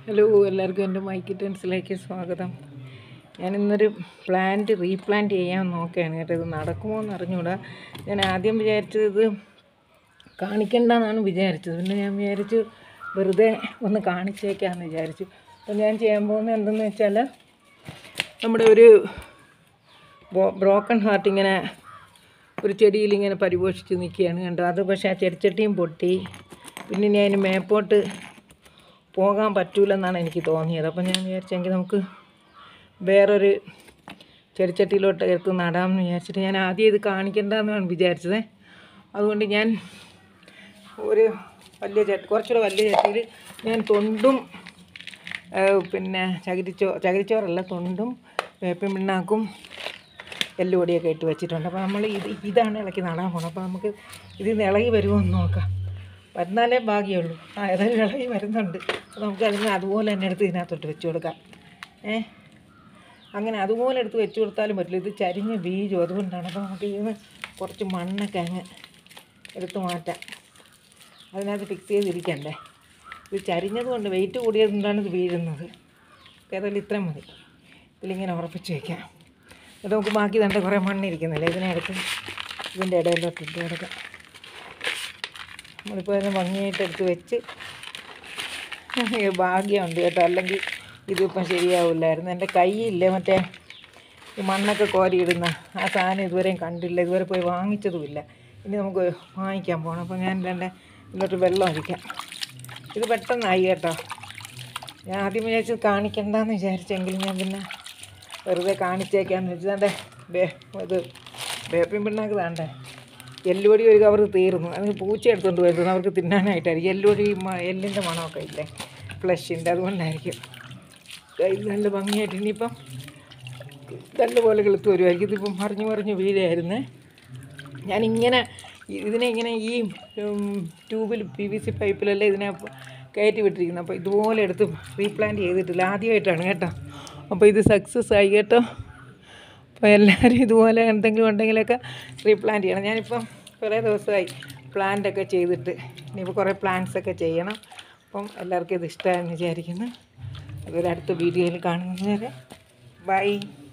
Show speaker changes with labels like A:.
A: hello എല്ലാവർക്കും എൻ്റെ mic ടെൻസിലേക്ക് സ്വാഗതം ഞാനിന്നൊരു പ്ലാന്റ് റീപ്ലാന്റ് ചെയ്യാൻ നോക്കുകയാണ് കേട്ടോ ഇത് നടക്കുമോ എന്ന് അറിഞ്ഞൂടാ ഞാൻ ആദ്യം വിചാരിച്ചത് ഇത് കാണിക്കണ്ടെന്നാണ് വിചാരിച്ചത് പിന്നെ ഞാൻ വിചാരിച്ചു വെറുതെ ഒന്ന് കാണിച്ചേക്കാമെന്ന് വിചാരിച്ചു അപ്പം ഞാൻ ചെയ്യാൻ പോകുന്നത് എന്തെന്ന് വെച്ചാൽ നമ്മുടെ ഒരു ബ്രോക്കൺ ഹാർട്ട് ഇങ്ങനെ ഒരു ചെടിയിൽ ഇങ്ങനെ പരിപോഷിച്ച് നിൽക്കുകയാണ് കണ്ടോ അത് പക്ഷേ ആ ചെടിച്ചട്ടിയും പൊട്ടി പിന്നെ ഇനി അതിന് മേപ്പോട്ട് പോകാൻ പറ്റൂലെന്നാണ് എനിക്ക് തോന്നിയത് അപ്പം ഞാൻ വിചാരിച്ചെങ്കിൽ നമുക്ക് വേറൊരു ചെടിച്ചട്ടിയിലോട്ട് എടുത്ത് നടാമെന്ന് വിചാരിച്ചിട്ട് ഞാൻ ആദ്യം ഇത് കാണിക്കണ്ടെന്നാണ് വിചാരിച്ചത് അതുകൊണ്ട് ഞാൻ ഒരു വലിയ ചട്ടി കുറച്ചുകൂടെ വലിയ ചട്ടിയിൽ ഞാൻ തൊണ്ടും ഏഹ്, പിന്നെ ചകിരിച്ചോ ചകിരിച്ചോറല്ല തൊണ്ടും വേപ്പിൻ പിണ്ണാക്കും എല്ലുപൊടിയൊക്കെ ഇട്ട് വെച്ചിട്ടുണ്ട് അപ്പോൾ നമ്മൾ ഇത് ഇതാണ് ഇളക്കി നടാൻ പോകണം അപ്പോൾ നമുക്ക് ഇതിൽ നിന്ന് ഇളകി വരുമോ എന്ന് നോക്കാം വരുന്നാലേ ഭാഗ്യമുള്ളൂ ആ ഏതായാലും ഇളകി വരുന്നുണ്ട് അപ്പോൾ നമുക്ക് അതിന് അതുപോലെ തന്നെ എടുത്ത് ഇതിനകത്തോട്ട് വെച്ച് കൊടുക്കാം ഏ അങ്ങനെ അതുപോലെ എടുത്ത് വെച്ച് കൊടുത്താലും പറ്റില്ല ഇത് ചരിഞ്ഞ് വീഴും അതുകൊണ്ടാണ് അപ്പോൾ നമുക്ക് ഇതിന് കുറച്ച് മണ്ണൊക്കെ അങ്ങ് എടുത്ത് മാറ്റാം അതിനകത്ത് ഫിക്സ് ചെയ്തിരിക്കണ്ടേ ഇത് ചരിഞ്ഞത് കൊണ്ട് വെയിറ്റ് കൂടിയത് കൊണ്ടാണ് ഇത് വീഴുന്നത് അപ്പോൾ ഏതായാലും ഇത്രയും മതി ഇതിലിങ്ങനെ ഉറപ്പിച്ച് വയ്ക്കാം എന്നിട്ട് നമുക്ക് ബാക്കി തണ്ട കുറേ മണ്ണിരിക്കുന്നില്ല ഇതിനടുത്ത് ഇതിൻ്റെ ഇടയിലോട്ട് ഇട്ട് കൊടുക്കാം നമ്മളിപ്പോൾ അതിന് ഭംഗിയായിട്ട് എടുത്ത് വെച്ച് ഭാഗ്യമുണ്ട് കേട്ടോ അല്ലെങ്കിൽ ഇതിപ്പം ശരിയാവില്ലായിരുന്നു എൻ്റെ കൈയില്ലേ മറ്റേ ഈ മണ്ണൊക്കെ കോരിയിടുന്ന ആ സാധനം ഇതുവരെയും കണ്ടില്ല ഇതുവരെ പോയി വാങ്ങിച്ചതുമില്ല ഇനി നമുക്ക് വാങ്ങിക്കാൻ പോകണം അപ്പോൾ ഞാൻ എൻ്റെ ഇതിലോട്ട് വെള്ളം ഒഴിക്കാം ഇത് പെട്ടെന്നായി കേട്ടോ ഞാൻ ആദ്യം വിചാരിച്ചത് കാണിക്കണ്ടെന്ന് വിചാരിച്ചെങ്കിലും ഞാൻ പിന്നെ വെറുതെ കാണിച്ചേക്കാന്ന് വെച്ചാൽ ബേ ഇത് വേപ്പിൻ പിണ്ണാക്ക് താണ്ടേ എല്ലുപൊടി ഒരു കവർ തീർന്നു അത് പൂച്ച എടുത്തുകൊണ്ട് വരുന്നത് അവർക്ക് തിന്നാനായിട്ടായിരിക്കും എല്ലുപൊടി മ- എല്ലിൻ്റെ മണമൊക്കെ ഇല്ലേ ഫ്ലഷിൻ്റെ അതുകൊണ്ടായിരിക്കും കയ്യിൽ നല്ല ഭംഗിയായിട്ട് ഇനിയിപ്പം നല്ലപോലെ കിളുത്ത് വരുമായിരിക്കും ഇതിപ്പം മറിഞ്ഞ് മറിഞ്ഞ് വീഴായിരുന്നേ ഞാനിങ്ങനെ ഇതിനെ ഇങ്ങനെ ഈ ട്യൂബിൽ പി വി സി പൈപ്പിലല്ലേ ഇതിനെ കയറ്റി വിട്ടിരിക്കുന്നത് അപ്പോൾ ഇതുപോലെ എടുത്ത് റീപ്ലാന്റ് ചെയ്തിട്ടില്ല ആദ്യമായിട്ടാണ് കേട്ടോ അപ്പോൾ ഇത് സക്സസ് ആയി കേട്ടോ അപ്പോൾ എല്ലാവരും ഇതുപോലെ എന്തെങ്കിലും ഉണ്ടെങ്കിലൊക്കെ റീപ്ലാന്റ് ചെയ്യണം ഞാനിപ്പം കുറേ ദിവസമായി പ്ലാന്റ് ഒക്കെ ചെയ്തിട്ട് ഇനിയിപ്പോൾ കുറേ പ്ലാന്റ്സ് ഒക്കെ ചെയ്യണം അപ്പം എല്ലാവർക്കും ഇത് ഇഷ്ടമായെന്ന് വിചാരിക്കുന്നു അതുപോലെ അടുത്ത വീഡിയോയിൽ കാണുന്നത് വരെ ബൈ